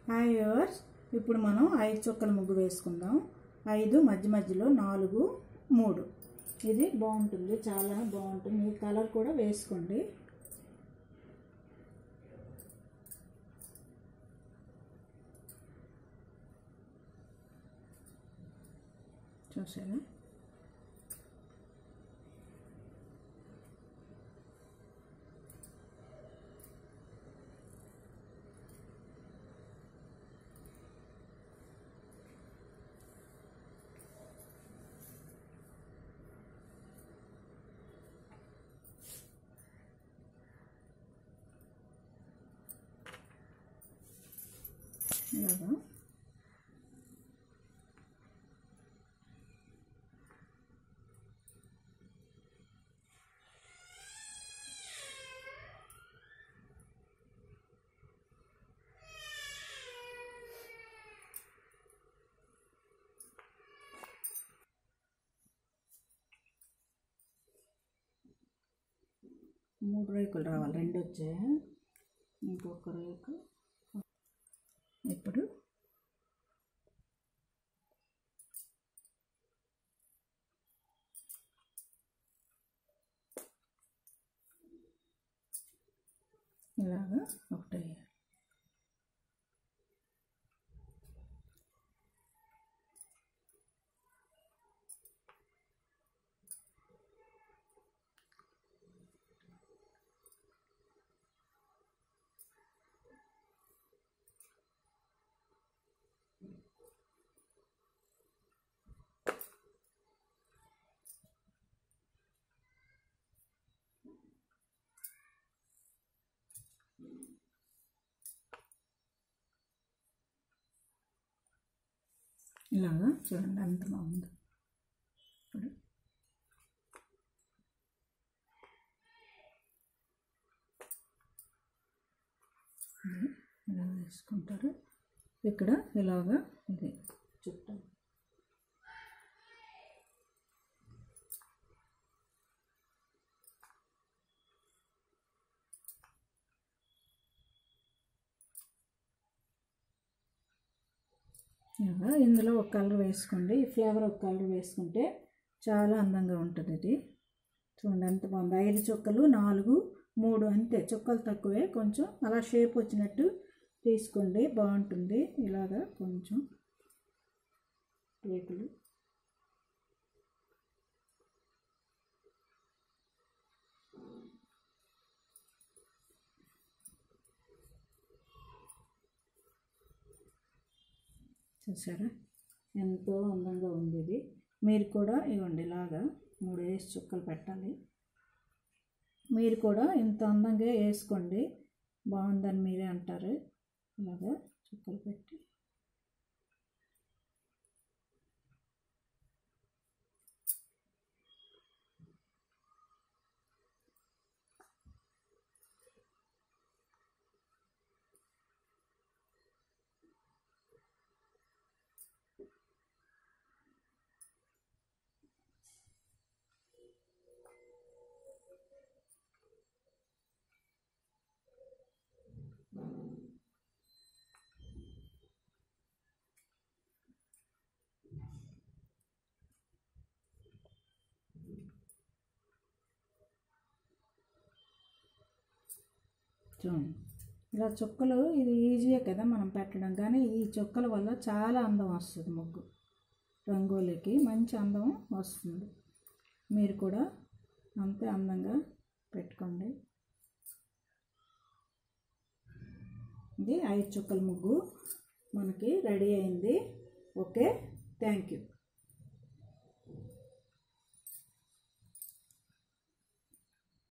hi viewers ఇప్పుడు మనం ఐదు చుక్కల ముగ్గు వేసుకుందాం ఐదు మధ్య మధ్యలో నాలుగు మూడు ఇది బాగుంటుంది చాలా బాగుంటుంది ఈ కలర్ కూడా వేసుకోండి చూసారా ఇలాగా మూడు రేకులు రావాలి రెండు వచ్చాయి ఇంకొక రేకు ఇప్పుడు ఇలాగా ఒకటి ఇలాగా చూడండి ఎంత బాగుందో ఇప్పుడు ఇది ఇలా వేసుకుంటారు ఇక్కడ ఇలాగా ఇది చుట్టూ ఇలాగా ఇందులో ఒక కలర్ వేసుకోండి ఈ ఫ్లేవర్ ఒక కలర్ వేసుకుంటే చాలా అందంగా ఉంటుంది ఇది చూడండి ఎంత బాగుంది ఐదు చుక్కలు నాలుగు మూడు అంతే చుక్కలు తక్కువే కొంచెం అలా షేప్ వచ్చినట్టు తీసుకోండి బాగుంటుంది ఇలాగా కొంచెం రేకులు చూసారా ఎంతో అందంగా ఉంది ఇది మీరు కూడా ఇవ్వండి ఇలాగా మూడు వేసి చుక్కలు పెట్టాలి మీరు కూడా ఇంత అందంగా వేసుకోండి బాగుందని మీరే అంటారు ఇలాగా చుక్కలు పెట్టి చూడండి ఇలా చుక్కలు ఇది ఈజీయే కదా మనం పెట్టడం కానీ ఈ చుక్కల వల్ల చాలా అందం వస్తుంది ముగ్గు రంగోలీకి మంచి అందం వస్తుంది మీరు కూడా అంతే అందంగా పెట్టుకోండి ఇది ఐదు చుక్కల ముగ్గు మనకి రెడీ అయింది ఓకే థ్యాంక్ యూ